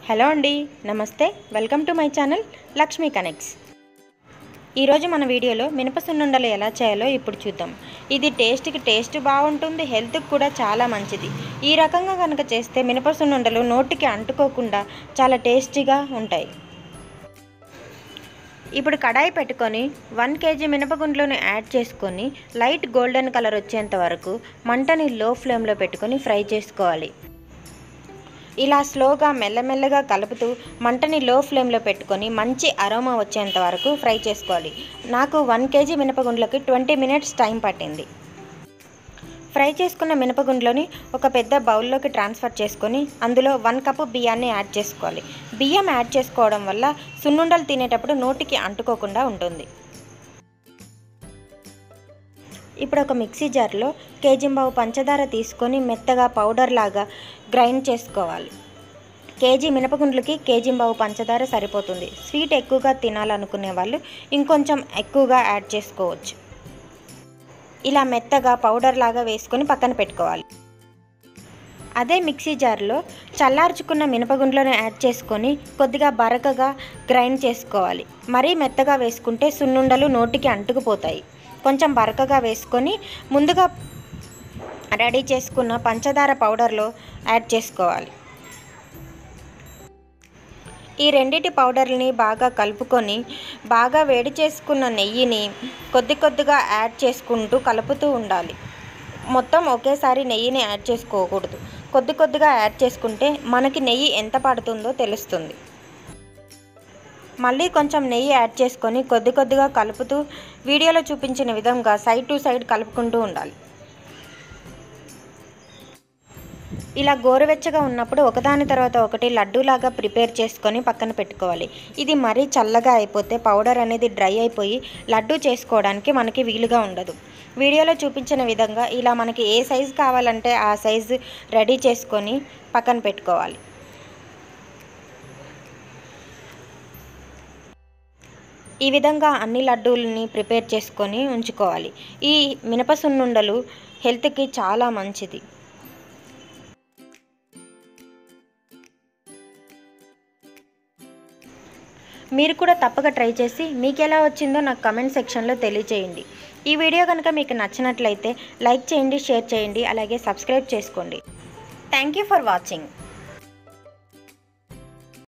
hello అండి నమస్తే welcome to my channel Lakshmi connects ఈరోజు మన వీడియోలో మినప సున్నుండలు ఎలా చేయాలో ఇప్పుడు చూద్దాం ఇది టేస్ట్కి టేస్ట్ బాగుంటుంది హెల్త్కి కూడా చాలా మంచిది ఈ రకంగా కనుక చేస్తే మినప సున్నుండలు నోటికి అంటుకోకుండా చాలా టేస్టీగా ఉంటాయి ఇప్పుడు కడాయి పెట్టుకొని వన్ కేజీ మినపగుండ్లను యాడ్ చేసుకొని లైట్ గోల్డెన్ కలర్ వచ్చేంత వరకు మంటని లో ఫ్లేమ్లో పెట్టుకొని ఫ్రై చేసుకోవాలి ఇలా స్లోగా మెల్లమెల్లగా కలుపుతూ మంటని లో ఫ్లేమ్లో పెట్టుకొని మంచి అరోమా వచ్చేంత వరకు ఫ్రై చేసుకోవాలి నాకు వన్ కేజీ మినపగుండ్లకి ట్వంటీ మినిట్స్ టైం పట్టింది ఫ్రై చేసుకున్న మినపగుండ్లని ఒక పెద్ద బౌల్లోకి ట్రాన్స్ఫర్ చేసుకొని అందులో వన్ కప్పు బియ్యాన్ని యాడ్ చేసుకోవాలి బియ్యం యాడ్ చేసుకోవడం వల్ల సున్నుండలు తినేటప్పుడు నోటికి అంటుకోకుండా ఉంటుంది ఇప్పుడు ఒక మిక్సీ జార్లో కేజీంబావు పంచదార తీసుకొని మెత్తగా పౌడర్ లాగా గ్రైండ్ చేసుకోవాలి కేజీ మినపగుండ్లకి కేజీంబావు పంచదార సరిపోతుంది స్వీట్ ఎక్కువగా తినాలనుకునే వాళ్ళు ఇంకొంచెం ఎక్కువగా యాడ్ చేసుకోవచ్చు ఇలా మెత్తగా పౌడర్ లాగా వేసుకొని పక్కన పెట్టుకోవాలి అదే మిక్సీ జార్లో చల్లార్చుకున్న మినపగుండ్లను యాడ్ చేసుకొని కొద్దిగా బరకగా గ్రైండ్ చేసుకోవాలి మరీ మెత్తగా వేసుకుంటే సున్నుండలు నోటికి అంటుకుపోతాయి కొంచెం బరకగా వేసుకొని ముందుగా రెడీ చేసుకున్న పంచదార పౌడర్లో యాడ్ చేసుకోవాలి ఈ రెండిటి పౌడర్ని బాగా కలుపుకొని బాగా వేడి చేసుకున్న నెయ్యిని కొద్ది కొద్దిగా యాడ్ చేసుకుంటూ కలుపుతూ ఉండాలి మొత్తం ఒకేసారి నెయ్యిని యాడ్ చేసుకోకూడదు కొద్ది కొద్దిగా యాడ్ చేసుకుంటే మనకి నెయ్యి ఎంత పడుతుందో తెలుస్తుంది మళ్ళీ కొంచెం నెయ్యి యాడ్ చేసుకొని కొద్ది కొద్దిగా కలుపుతూ వీడియోలో చూపించిన విధంగా సైడ్ టు సైడ్ కలుపుకుంటూ ఉండాలి ఇలా గోరువెచ్చగా ఉన్నప్పుడు ఒకదాని తర్వాత ఒకటి లడ్డూలాగా ప్రిపేర్ చేసుకొని పక్కన పెట్టుకోవాలి ఇది మరీ చల్లగా అయిపోతే పౌడర్ అనేది డ్రై అయిపోయి లడ్డు చేసుకోవడానికి మనకి వీలుగా ఉండదు వీడియోలో చూపించిన విధంగా ఇలా మనకి ఏ సైజు కావాలంటే ఆ సైజు రెడీ చేసుకొని పక్కన పెట్టుకోవాలి ఈ విధంగా అన్ని లడ్డూలని ప్రిపేర్ చేసుకొని ఉంచుకోవాలి ఈ మినప సున్నుండలు హెల్త్కి చాలా మంచిది మీరు కూడా తప్పక ట్రై చేసి మీకు ఎలా వచ్చిందో నాకు కమెంట్ సెక్షన్లో తెలియచేయండి ఈ వీడియో కనుక మీకు నచ్చినట్లయితే లైక్ చేయండి షేర్ చేయండి అలాగే సబ్స్క్రైబ్ చేసుకోండి థ్యాంక్ యూ ఫర్ వాచింగ్